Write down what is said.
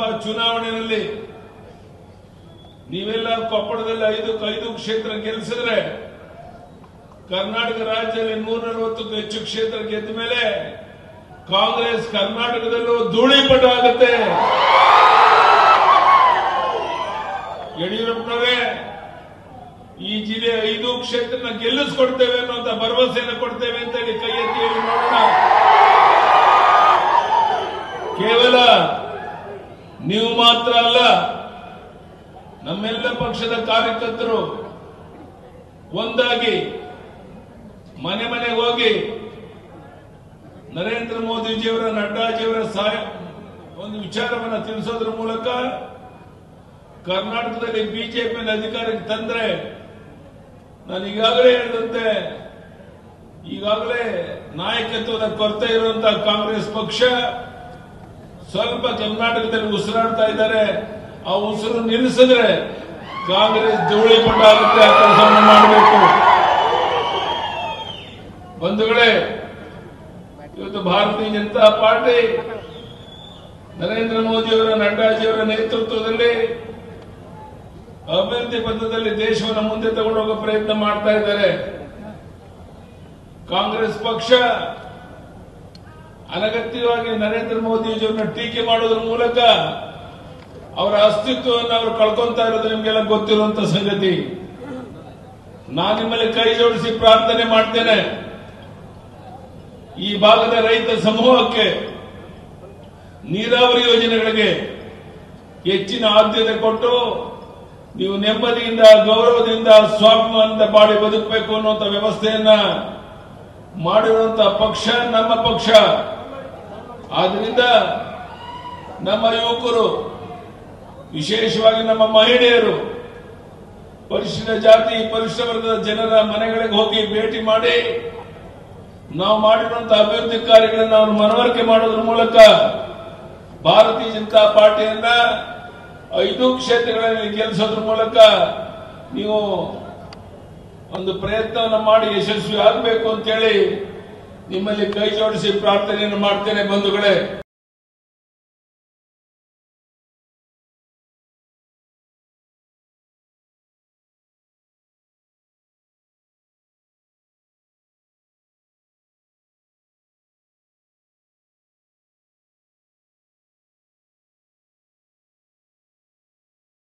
ವಿಧಾನಸಭಾ ಚುನಾವಣೆಯಲ್ಲಿ ನೀವೆಲ್ಲ ಕೊಪ್ಪಳದಲ್ಲಿ ಐದು ಐದು ಕ್ಷೇತ್ರ ಗೆಲ್ಲಿಸಿದ್ರೆ ಕರ್ನಾಟಕ ರಾಜ್ಯದಲ್ಲಿ ನೂರ ನಲವತ್ತಕ್ಕೂ ಹೆಚ್ಚು ಕ್ಷೇತ್ರ ಗೆದ್ದ ಮೇಲೆ ಕಾಂಗ್ರೆಸ್ ಕರ್ನಾಟಕದಲ್ಲೂ ಧೂಳಿಪಟ ಆಗುತ್ತೆ ಯಡಿಯೂರಪ್ಪನವರೇ ಈ ಜಿಲ್ಲೆ ಐದು ಕ್ಷೇತ್ರನ ಗೆಲ್ಲಿಸ್ಕೊಡ್ತೇವೆ ಅನ್ನುವಂತ ಭರವಸೆಯನ್ನು ಕೊಡ್ತೇವೆ ಅಂತ ಹೇಳಿ ಕೈ ಎತ್ತಿ ಹೇಳಿ ನೋಡೋಣ ಕೇವಲ ನೀವು ಮಾತ್ರ ಅಲ್ಲ ನಮ್ಮೆಲ್ಲ ಪಕ್ಷದ ಕಾರ್ಯಕರ್ತರು ಒಂದಾಗಿ ಮನೆ ಮನೆಗೆ ಹೋಗಿ ನರೇಂದ್ರ ಮೋದಿಜಿಯವರ ನಡ್ಡಾಜಿಯವರ ಸಹಾಯ ಒಂದು ವಿಚಾರವನ್ನು ತಿಳಿಸೋದ್ರ ಮೂಲಕ ಕರ್ನಾಟಕದಲ್ಲಿ ಬಿಜೆಪಿಯನ್ನು ಅಧಿಕಾರಕ್ಕೆ ತಂದ್ರೆ ನಾನು ಈಗಾಗಲೇ ಹೇಳಿದಂತೆ ಈಗಾಗಲೇ ನಾಯಕತ್ವದ ಕೊರತೆ ಇರುವಂತಹ ಕಾಂಗ್ರೆಸ್ ಪಕ್ಷ ಸ್ವಲ್ಪ ಕರ್ನಾಟಕದಲ್ಲಿ ಉಸಿರಾಡ್ತಾ ಇದ್ದಾರೆ ಆ ಉಸಿರು ನಿಲ್ಲಿಸಿದ್ರೆ ಕಾಂಗ್ರೆಸ್ ಧೂಳಿ ಆಗುತ್ತೆ ಆ ಕೆಲಸವನ್ನು ಮಾಡಬೇಕು ಬಂಧುಗಳೇ ಇವತ್ತು ಭಾರತೀಯ ಜನತಾ ಪಾರ್ಟಿ ನರೇಂದ್ರ ಮೋದಿಯವರ ನಡ್ಡಾಜಿಯವರ ನೇತೃತ್ವದಲ್ಲಿ ಅಭಿವೃದ್ಧಿ ಪಥದಲ್ಲಿ ದೇಶವನ್ನು ಮುಂದೆ ತಗೊಂಡು ಹೋಗೋ ಪ್ರಯತ್ನ ಮಾಡ್ತಾ ಇದ್ದಾರೆ ಕಾಂಗ್ರೆಸ್ ಪಕ್ಷ ಅನಗತ್ಯವಾಗಿ ನರೇಂದ್ರ ಮೋದಿಜಿಯವರನ್ನ ಟೀಕೆ ಮಾಡೋದ್ರ ಮೂಲಕ ಅವರ ಅಸ್ತಿತ್ವವನ್ನು ಅವರು ಕಳ್ಕೊಂತಾ ಇರೋದು ನಿಮಗೆಲ್ಲ ಗೊತ್ತಿರುವಂತ ಸಂಗತಿ ನಾನು ನಿಮ್ಮಲ್ಲಿ ಕೈ ಜೋಡಿಸಿ ಪ್ರಾರ್ಥನೆ ಮಾಡ್ತೇನೆ ಈ ಭಾಗದ ರೈತ ಸಮೂಹಕ್ಕೆ ನೀರಾವರಿ ಯೋಜನೆಗಳಿಗೆ ಹೆಚ್ಚಿನ ಆದ್ಯತೆ ಕೊಟ್ಟು ನೀವು ನೆಮ್ಮದಿಯಿಂದ ಗೌರವದಿಂದ ಸ್ವಾಭಿಮಾನದಿಂದ ಬಾಡಿ ಬದುಕಬೇಕು ಅನ್ನುವಂಥ ವ್ಯವಸ್ಥೆಯನ್ನ ಮಾಡಿರುವಂತಹ ಪಕ್ಷ ನಮ್ಮ ಪಕ್ಷ ಆದ್ರಿಂದ ನಮ್ಮ ಯುವಕರು ವಿಶೇಷವಾಗಿ ನಮ್ಮ ಮಹಿಳೆಯರು ಪರಿಶಿಷ್ಟ ಜಾತಿ ಪರಿಶಿಷ್ಟ ವರ್ಗದ ಜನರ ಮನೆಗಳಿಗೆ ಹೋಗಿ ಭೇಟಿ ಮಾಡಿ ನಾವು ಮಾಡಿರುವಂತಹ ಅಭಿವೃದ್ಧಿ ಕಾರ್ಯಗಳನ್ನು ಅವರು ಮನವರಿಕೆ ಮಾಡೋದ್ರ ಮೂಲಕ ಭಾರತೀಯ ಜನತಾ ಪಾರ್ಟಿಯನ್ನ ಐದು ಕ್ಷೇತ್ರಗಳಲ್ಲಿ ಗೆಲ್ಲಿಸೋದ್ರ ಮೂಲಕ ನೀವು ಒಂದು ಪ್ರಯತ್ನವನ್ನು ಮಾಡಿ ಯಶಸ್ವಿ ಆಗಬೇಕು ಅಂತೇಳಿ ನಿಮ್ಮಲ್ಲಿ ಕೈ ಜೋಡಿಸಿ ಪ್ರಾರ್ಥನೆಯನ್ನು ಮಾಡ್ತೇನೆ ಬಂಧುಗಳೇ